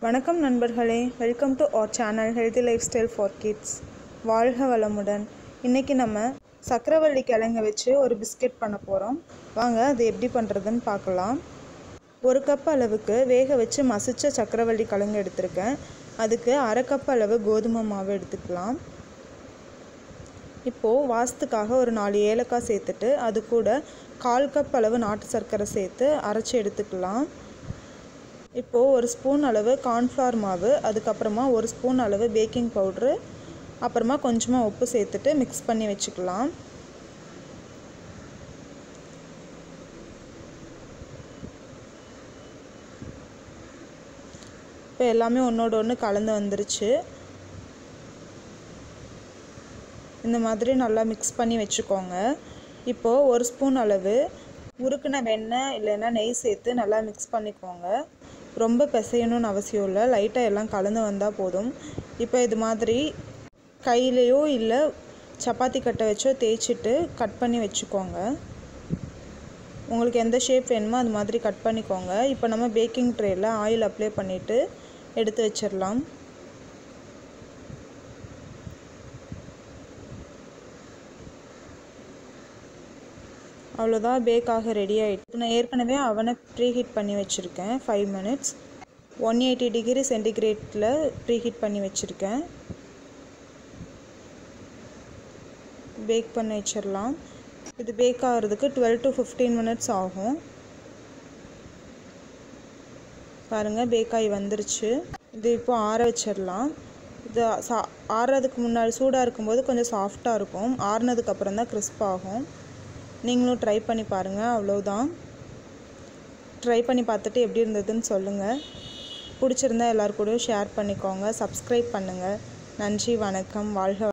வணக்கம் நண்பர்களே welcome to our channel healthy lifestyle for kids வாழ்க வளமுடன் இன்றைக்கி நம்ம சக்கரவள்ளி கிழங்க வச்சு ஒரு பிஸ்கெட் பண்ண போகிறோம் வாங்க அது எப்படி பண்ணுறதுன்னு பார்க்கலாம் ஒரு கப் அளவுக்கு வேக வச்சு மசிச்ச சக்கரவள்ளி கிழங்கு எடுத்திருக்கேன் அதுக்கு அரை கப் அளவு கோதுமை மாவு எடுத்துக்கலாம் இப்போது வாசத்துக்காக ஒரு நாலு ஏலக்காய் சேர்த்துட்டு அது கூட கால் கப் அளவு நாட்டு சர்க்கரை சேர்த்து அரைச்சி எடுத்துக்கலாம் இப்போது ஒரு ஸ்பூன் அளவு கார்ன்ஃப்ளவர் மாவு அதுக்கப்புறமா ஒரு ஸ்பூன் அளவு பேக்கிங் பவுட்ரு அப்புறமா கொஞ்சமாக உப்பு சேர்த்துட்டு மிக்ஸ் பண்ணி வச்சுக்கலாம் இப்போ எல்லாமே ஒன்றோட ஒன்று கலந்து வந்துருச்சு இந்த மாதிரி நல்லா மிக்ஸ் பண்ணி வச்சுக்கோங்க இப்போது ஒரு ஸ்பூன் அளவு உருக்குன வெண்ணெய் இல்லைன்னா நெய் சேர்த்து நல்லா மிக்ஸ் பண்ணிக்கோங்க ரொம்ப பிசையணும்னு அவசியம் இல்லை லைட்டாக எல்லாம் கலந்து வந்தால் போதும் இப்போ இது மாதிரி கையிலையோ இல்லை சப்பாத்தி கட்டை வச்சோ தேய்ச்சிட்டு கட் பண்ணி வச்சுக்கோங்க உங்களுக்கு எந்த ஷேப் வேணுமோ அது மாதிரி கட் பண்ணிக்கோங்க இப்போ நம்ம பேக்கிங் ட்ரேயில் ஆயில் அப்ளை பண்ணிவிட்டு எடுத்து வச்சிடலாம் அவ்வளோதான் பேக்காக ரெடி ஆகிட்டு நான் ஏற்கனவே அவனை ப்ரீ ஹீட் பண்ணி வச்சுருக்கேன் five minutes one eighty degree சென்டிகிரேட்டில் ப்ரீ ஹீட் பண்ணி வச்சுருக்கேன் பேக் பண்ணி வச்சிடலாம் இது பேக் ஆகிறதுக்கு டுவெல் டு ஃபிஃப்டீன் மினிட்ஸ் ஆகும் பாருங்கள் பேக் ஆகி வந்துருச்சு இது இப்போ ஆற வச்சிடலாம் இது சா ஆறுறதுக்கு முன்னாடி சூடாக இருக்கும்போது கொஞ்சம் சாஃப்டாக இருக்கும் ஆறுனதுக்கப்புறம் தான் கிறிஸ்ப் ஆகும் நீங்களும் ட்ரை பண்ணி பாருங்கள் அவ்வளோதான் ட்ரை பண்ணி பார்த்துட்டு எப்படி இருந்ததுன்னு சொல்லுங்கள் பிடிச்சிருந்தா எல்லாருக்கூடயும் ஷேர் பண்ணிக்கோங்க சப்ஸ்கிரைப் பண்ணுங்கள் நன்றி வணக்கம் வாழ்க